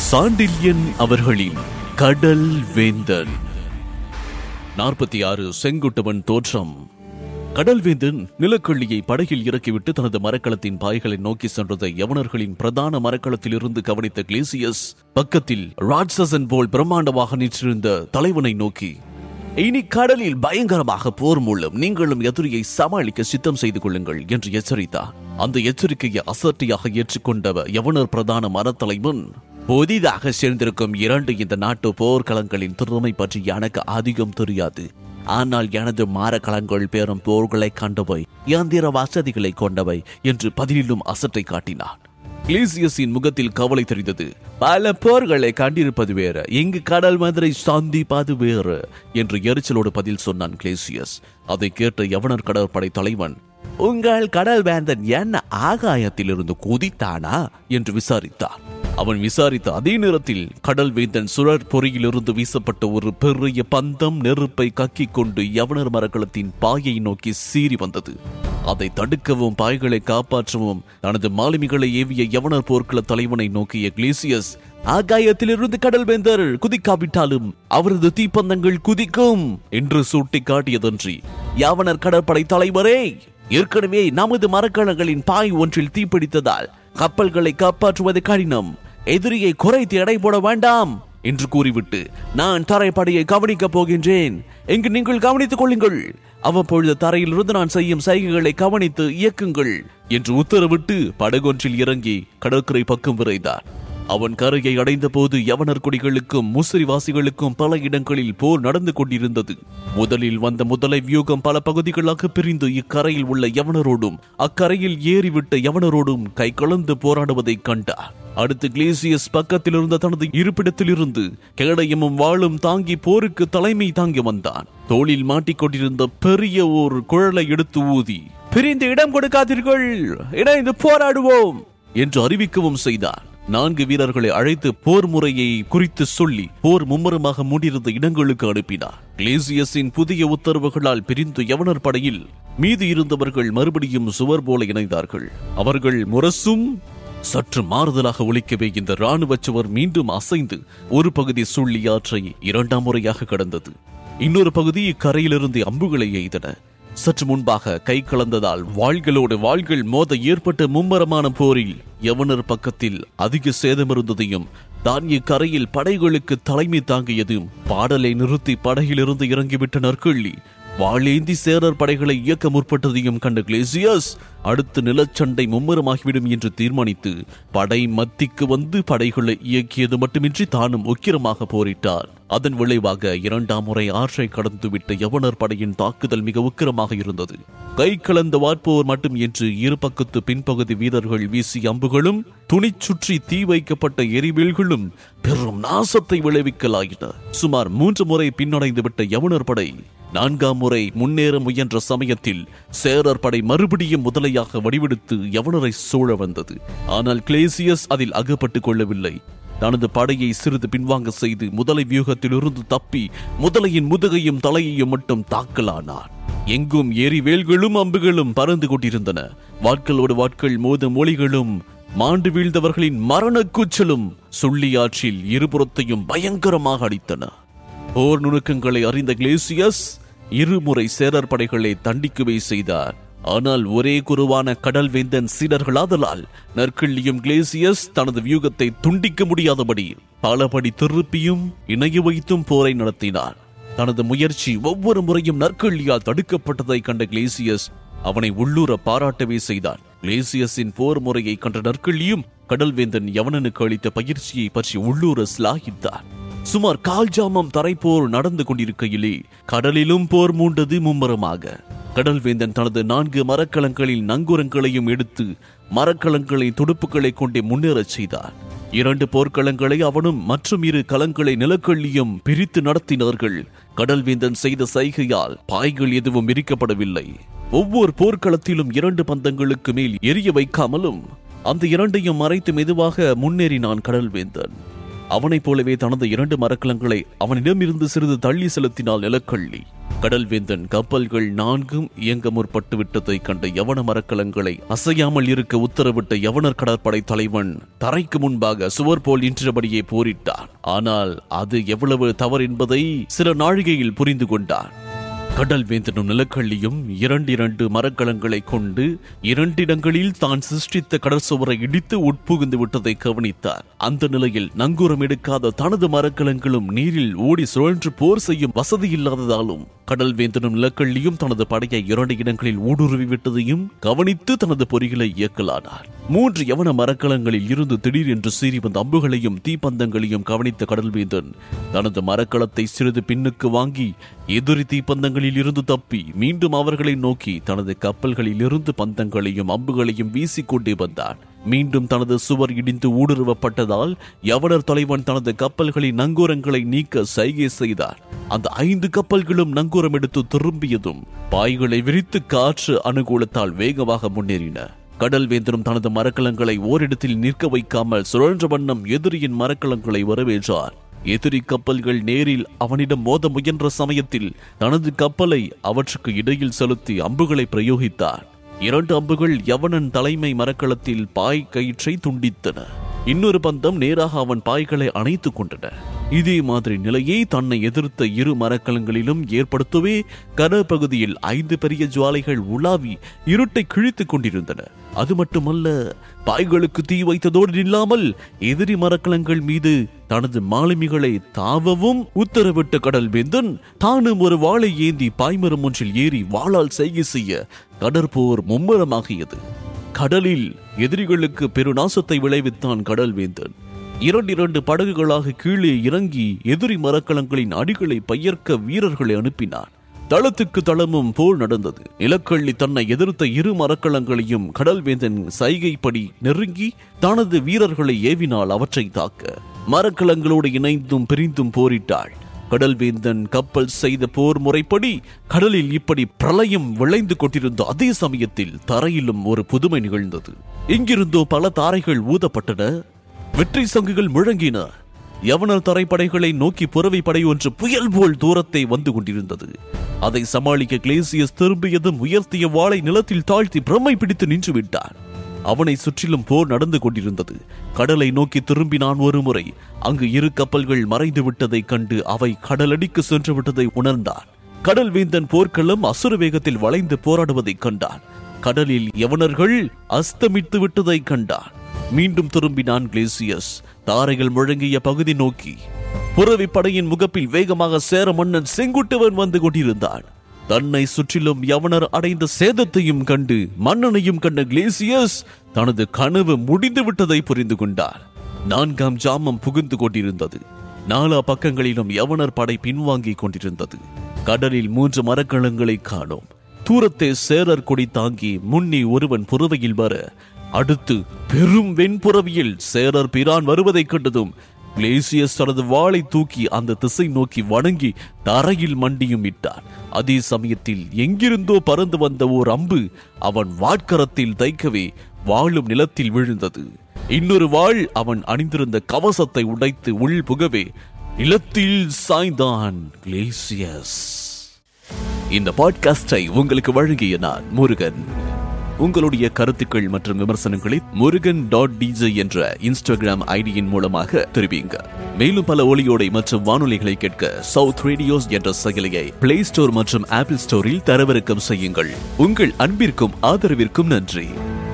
சாண்டில்யன் அவர்களின் கடல் வேந்தன் நாற்பத்தி ஆறு செங்குட்டவன் தோற்றம் கடல்வேந்தன் நிலக்கள்ளியை படகில் இறக்கிவிட்டு தனது மரக்கலத்தின் பாய்களை நோக்கி சென்றதை யவனர்களின் பிரதான மரக்கலத்திலிருந்து கவனித்த கிளேசியஸ் பக்கத்தில் ராட்சசன் போல் பிரம்மாண்டமாக நிற்றிருந்த தலைவனை நோக்கி இனி கடலில் பயங்கரமாக போர் மூலம் நீங்களும் எதிரியை சமாளிக்க சித்தம் செய்து கொள்ளுங்கள் என்று எச்சரித்தார் அந்த எச்சரிக்கையை அசட்டியாக ஏற்றுக்கொண்ட யவனர் பிரதான மரத்தலைவன் புதிதாக சேர்ந்திருக்கும் இரண்டு இந்த நாட்டு போர்க்களங்களின் திறமை பற்றி எனக்கு அதிகம் தெரியாது ஆனால் எனது மாரக்களங்கள் பெரும் போர்களை கண்டவை இயந்திர வசதிகளை கொண்டவை என்று பதிலிலும் அசட்டை காட்டினான் கிளீசியஸின் முகத்தில் கவலை தெரிந்தது பல போர்களை கண்டிருப்பது வேறு இங்கு கடல் மதுரை சந்திப்பது வேறு என்று எரிச்சலோடு பதில் சொன்னான் கிளேசியஸ் அதை கேட்ட யவனர் கடற்படை தலைவன் உங்கள் கடல் வேந்தன் என்ன ஆகாயத்திலிருந்து குதித்தானா என்று விசாரித்தார் அவன் விசாரித்த அதே நேரத்தில் கடல் வேந்தன் சுழற் பொறியிலிருந்து வீசப்பட்ட ஒரு பெரிய பந்தம் நெருப்பை கக்கிக் கொண்டு யவனர் மரக்கலத்தின் பாயை நோக்கி சீறி வந்தது அதை தடுக்கவும் பாய்களை காப்பாற்றவும் தனது மாலுமிகளை ஏவிய யவனர் போர்க்கள தலைவனை நோக்கிய கிளேசியஸ் ஆகாயத்திலிருந்து கடல் வேந்தர் குதிக்காவிட்டாலும் அவரது தீப்பந்தங்கள் குதிக்கும் என்று சுட்டி காட்டியதன்றி யவனர் கடற்படை தலைவரே ஏற்கனவே நமது மரக்கலங்களின் பாய் ஒன்றில் தீப்பிடித்ததால் கப்பல்களை காப்பாற்றுவது கடினம் எதிரியை குறைத்து எடை போட வேண்டாம் என்று கூறிவிட்டு நான் தரைப்படையை கவனிக்கப் போகின்றேன் இங்கு நீங்கள் கவனித்துக் கொள்ளுங்கள் அவ்வப்பொழுது தரையிலிருந்து நான் செய்யும் சைகைகளை கவனித்து இயக்குங்கள் என்று உத்தரவிட்டு படகொன்றில் இறங்கி கடற்கரை பக்கம் விரைந்தார் அவன் கரையை அடைந்த போது யவனர் குடிகளுக்கும் முசிறிவாசிகளுக்கும் பல இடங்களில் போர் நடந்து கொண்டிருந்தது முதலில் வந்த முதலை வியூகம் பல பகுதிகளாக பிரிந்து இக்கரையில் உள்ள யவனரோடும் அக்கரையில் ஏறிவிட்ட யவனரோடும் கை கலந்து போராடுவதைக் கண்டார் அடுத்து கிளேசியஸ் பக்கத்தில் இருந்த தனது இருப்பிடத்திலிருந்து கேடயமும் வாளும் தாங்கி போருக்கு தலைமை தாங்கி வந்தான் தோளில் மாட்டிக்கொண்டிருந்த பெரிய ஒரு குழலை எடுத்து ஊதி பிரிந்து இடம் கொடுக்காதீர்கள் இணைந்து போராடுவோம் என்று அறிவிக்கவும் செய்தார் நான்கு வீரர்களை அழைத்து போர் முறையை குறித்து சொல்லி போர் மும்முரமாக மூடியிருந்த இடங்களுக்கு அனுப்பினார் கிளேசியஸின் புதிய உத்தரவுகளால் பிரிந்து யவனர் படையில் மீதி இருந்தவர்கள் மறுபடியும் சுவர் போல இணைந்தார்கள் அவர்கள் முரசும் சற்று மாறுதலாக ஒலிக்கவே இந்த ராணுவ சுவர் மீண்டும் அசைந்து ஒரு பகுதி சுள்ளி ஆற்றை இரண்டாம் முறையாக கடந்தது இன்னொரு பகுதி இக்கரையிலிருந்து அம்புகளை எய்தன சற்று முன்பாக கை கலந்ததால் வாள்களோடு வாள்கள் மோத ஏற்பட்ட மும்மரமான போரில் யவனர் பக்கத்தில் அதிக சேதமிருந்ததையும் தான் இக்கரையில் படைகளுக்கு தலைமை தாங்கியதும் பாடலை நிறுத்தி படகிலிருந்து இறங்கிவிட்ட நற்கள்ளி வாளேந்தி சேரர் படைகளை இயக்க முற்பட்டதையும் கண்ட கிளேசியஸ் அடுத்து நிலச்சண்டை மும்முரமாகிவிடும் என்று தீர்மானித்து படை மத்திக்கு வந்து படைகளை இயக்கியது மட்டுமின்றி தானும் உக்கிரமாக போரிட்டார் அதன் விளைவாக இரண்டாம் முறை ஆற்றை கடந்துவிட்ட யவனர் படையின் தாக்குதல் மிக உக்கிரமாக இருந்தது கை கலந்த வார்ப்போர் மட்டும் என்று இரு பக்கத்து பின்பகுதி வீரர்கள் வீசிய அம்புகளும் துணி சுற்றி தீ வைக்கப்பட்ட எரிவேல்களும் பெரும் நாசத்தை விளைவிக்கலாயின சுமார் மூன்று முறை பின்னடைந்து விட்ட யவனர் படை நான்காம் முறை முன்னேற முயன்ற சமயத்தில் சேரர் படை மறுபடியும் முதலையாக வடிவெடுத்து யவனரை சூழ வந்தது ஆனால் கிளேசியஸ் அதில் அகப்பட்டுக் கொள்ளவில்லை தனது படையை சிறிது பின்வாங்க செய்து முதலை வியூகத்திலிருந்து தப்பி முதலையின் முதுகையும் தலையையும் மட்டும் தாக்கலானார் எங்கும் எரிவேல்களும் அம்புகளும் பறந்து கொண்டிருந்தன வாட்களோடு வாட்கள் மோத மொழிகளும் மாண்டு வீழ்ந்தவர்களின் மரண கூச்சலும் சுள்ளியாற்றில் இருபுறத்தையும் பயங்கரமாக அடித்தன போர் நுணுக்கங்களை அறிந்த கிளேசியஸ் இருமுறை சேரர் படைகளை தண்டிக்கவே செய்தார் ஆனால் ஒரே குருவான கடல் வேந்தன் சீடர்களாதலால் நற்கிள்ளியும் கிளேசியஸ் தனது வியூகத்தை துண்டிக்க முடியாதபடி பலபடி திருப்பியும் இணைய வைத்தும் போரை நடத்தினார் தனது முயற்சி ஒவ்வொரு முறையும் நற்கிள்ளியால் தடுக்கப்பட்டதை கண்ட கிளேசியஸ் அவனை உள்ளூர பாராட்டவே செய்தான் கிளேசியஸின் போர் முறையை கண்ட நற்கிள்ளியும் கடல்வேந்தன் யவனனுக்கு அளித்த பயிற்சியை பற்றி உள்ளூர சிலாகித்தார் சுமார் கால் ஜாமம் தரைப்போர் நடந்து கொண்டிருக்கையிலே கடலிலும் போர் மூண்டது மும்மரமாக கடல்வேந்தன் தனது நான்கு மரக்கலங்களில் நங்குரங்களையும் எடுத்து மரக்கலங்களை துடுப்புகளை கொண்டே முன்னேறச் செய்தார் இரண்டு போர்க்களங்களை அவனும் மற்றும் இரு கலங்களை நிலக்கள்ளியும் பிரித்து நடத்தினார்கள் கடல்வேந்தன் செய்த சைகையால் பாய்கள் எதுவும் விரிக்கப்படவில்லை ஒவ்வொரு போர்க்களத்திலும் இரண்டு பந்தங்களுக்கு மேல் எரிய வைக்காமலும் அந்த இரண்டையும் மறைத்து மெதுவாக முன்னேறினான் கடல்வேந்தன் அவனைப் போலவே தனது இரண்டு மரக்கலங்களை அவனிடமிருந்து சிறிது தள்ளி செலுத்தினாள் நிலக்கள்ளி கடல்வேந்தன் கப்பல்கள் நான்கும் இயங்க முற்பட்டு விட்டதை கண்ட யவன மரக்கலங்களை அசையாமல் இருக்க உத்தரவிட்ட யவனர் கடற்படை தலைவன் தரைக்கு முன்பாக சுவர் போல் நின்றபடியே போரிட்டான் ஆனால் அது எவ்வளவு தவறு என்பதை சில நாழிகையில் புரிந்து கொண்டான் கடல் வேந்தனும் நிலக்கள்ளியும் இரண்டு இரண்டு மரக்கலங்களை கொண்டு இரண்டிடங்களில் தான் சிருஷ்டித்த கடற்சுவரை இடித்து உட்புகுந்து விட்டதை கவனித்தார் அந்த நிலையில் நங்கூரம் எடுக்காத தனது மரக்கலங்களும் நீரில் ஓடி சுழன்று போர் செய்யும் வசதி இல்லாததாலும் கடல் வேந்தனும் நிலக்கள்ளியும் தனது படையை இரண்டு இடங்களில் ஊடுருவி விட்டதையும் கவனித்து தனது பொறிகளை இயக்கலானார் மூன்று யவன மரக்கலங்களில் இருந்து திடீரென்று சீறி வந்த அம்புகளையும் தீப்பந்தங்களையும் கவனித்த கடல்வேந்தன் தனது மரக்கலத்தை சிறிது பின்னுக்கு வாங்கி எதிரி தீப்பந்தங்களில் இருந்து தப்பி மீண்டும் அவர்களை நோக்கி தனது கப்பல்களில் இருந்து பந்தங்களையும் அம்புகளையும் வீசிக்கொண்டே வந்தான் மீண்டும் தனது சுவர் இடிந்து ஊடுருவப்பட்டதால் யவனர் தலைவன் தனது கப்பல்களின் நங்கூரங்களை நீக்க சைகை செய்தார் அந்த ஐந்து கப்பல்களும் நங்கூரம் எடுத்து திரும்பியதும் பாய்களை விரித்து காற்று அனுகூலத்தால் வேகமாக முன்னேறின கடல் வேந்தனும் தனது மரக்கலங்களை ஓரிடத்தில் நிற்க வைக்காமல் சுழன்ற வண்ணம் எதிரியின் மரக்கலங்களை வரவேற்றார் எதிரி கப்பல்கள் நேரில் அவனிடம் மோத முயன்ற சமயத்தில் தனது கப்பலை அவற்றுக்கு இடையில் செலுத்தி அம்புகளை பிரயோகித்தார் இரண்டு அம்புகள் யவனன் தலைமை மரக்களத்தில் பாய் கயிற்றை துண்டித்தன இன்னொரு பந்தம் நேராக அவன் பாய்களை அணைத்துக் கொண்டன இதே மாதிரி நிலையை தன்னை எதிர்த்த இரு மரக்கலங்களிலும் ஏற்படுத்தவே கடற்பகுதியில் ஐந்து பெரிய ஜுவாலைகள் உலாவி இருட்டை கிழித்துக் கொண்டிருந்தன அது மட்டுமல்ல பாய்களுக்கு தீ வைத்ததோடு நில்லாமல் எதிரி மரக்கலங்கள் மீது தனது மாலுமிகளை தாவவும் உத்தரவிட்ட கடல் வேந்தன் தானும் ஒரு வாளை ஏந்தி பாய்மரம் ஒன்றில் ஏறி வாளால் செய்கை செய்ய கடற்போர் மும்முரமாகியது கடலில் எதிரிகளுக்கு பெருநாசத்தை விளைவித்தான் கடல் வேந்தன் இரண்டு இரண்டு படகுகளாக கீழே இறங்கி எதிரி மரக்கலங்களின் அடிகளை பையர்க்க வீரர்களை அனுப்பினான் தளத்துக்கு தளமும் போல் நடந்தது நிலக்கள்ளி தன்னை எதிர்த்த இரு மரக்கலங்களையும் கடல்வேந்தன் சைகைப்படி நெருங்கி தனது வீரர்களை ஏவினால் அவற்றை தாக்க மரக்கலங்களோடு இணைந்தும் பிரிந்தும் போரிட்டாள் கடல்வேந்தன் கப்பல் செய்த போர் முறைப்படி கடலில் இப்படி பிரளயம் விளைந்து கொண்டிருந்த அதே சமயத்தில் தரையிலும் ஒரு புதுமை நிகழ்ந்தது இங்கிருந்தோ பல தாரைகள் ஊதப்பட்டன வெற்றி சங்குகள் முழங்கின யவனர் தரைப்படைகளை நோக்கி புறவை படை ஒன்று புயல் போல் தூரத்தை வந்து கொண்டிருந்தது அதை சமாளிக்க கிளேசியஸ் திரும்பியதும் உயர்த்திய வாளை நிலத்தில் தாழ்த்தி பிரமை பிடித்து நின்று விட்டான் அவனை சுற்றிலும் போர் நடந்து கொண்டிருந்தது கடலை நோக்கி திரும்பினான் ஒரு முறை அங்கு இரு கப்பல்கள் மறைந்து விட்டதைக் கண்டு அவை கடலடிக்கு சென்று விட்டதை உணர்ந்தான் கடல் வேந்தன் போர்க்களம் அசுர வேகத்தில் வளைந்து போராடுவதைக் கண்டான் கடலில் யவனர்கள் அஸ்தமித்து விட்டதைக் கண்டான் மீண்டும் திரும்பினான் கிளேசியஸ் தாரைகள் முழங்கிய பகுதி நோக்கி புறவி படையின் முகப்பில் வேகமாக சேர மன்னன் செங்குட்டுவன் வந்து கொண்டிருந்தான் தன்னை சுற்றிலும் யவனர் அடைந்த சேதத்தையும் கண்டு மன்னனையும் கண்ட கிளேசியஸ் தனது கனவு முடிந்து விட்டதை புரிந்து கொண்டார் நான்காம் ஜாமம் புகுந்து கொண்டிருந்தது நாலா பக்கங்களிலும் யவனர் படை பின்வாங்கிக் கொண்டிருந்தது கடலில் மூன்று மரக்கலங்களை காணோம் தூரத்தே சேரர் கொடி தாங்கி முன்னி ஒருவன் புறவையில் வர அடுத்து பெரும் வெண்புறவியில் சேரர் பிரான் வருவதைக் கண்டதும் கிளேசியஸ் தனது வாளை தூக்கி அந்த திசை நோக்கி வணங்கி தரையில் மண்டியும் இட்டான் அதே சமயத்தில் எங்கிருந்தோ பறந்து வந்த ஓர் அம்பு அவன் வாட்கரத்தில் தைக்கவே வாளும் நிலத்தில் விழுந்தது இன்னொரு வாள் அவன் அணிந்திருந்த கவசத்தை உடைத்து உள் புகவே நிலத்தில் சாய்ந்தான் கிளேசியஸ் இந்த பாட்காஸ்டை உங்களுக்கு வழங்கிய நான் முருகன் உங்களுடைய கருத்துக்கள் மற்றும் விமர்சனங்களை முருகன் டாட் டிஜே என்ற இன்ஸ்டாகிராம் ஐடியின் மூலமாக தெரிவிங்க மேலும் பல ஒளியோடை மற்றும் வானொலிகளை கேட்க சவுத் ரேடியோஸ் என்ற செயலியை பிளே ஸ்டோர் மற்றும் ஆப்பிள் ஸ்டோரில் தரவிறக்கம் செய்யுங்கள் உங்கள் அன்பிற்கும் ஆதரவிற்கும் நன்றி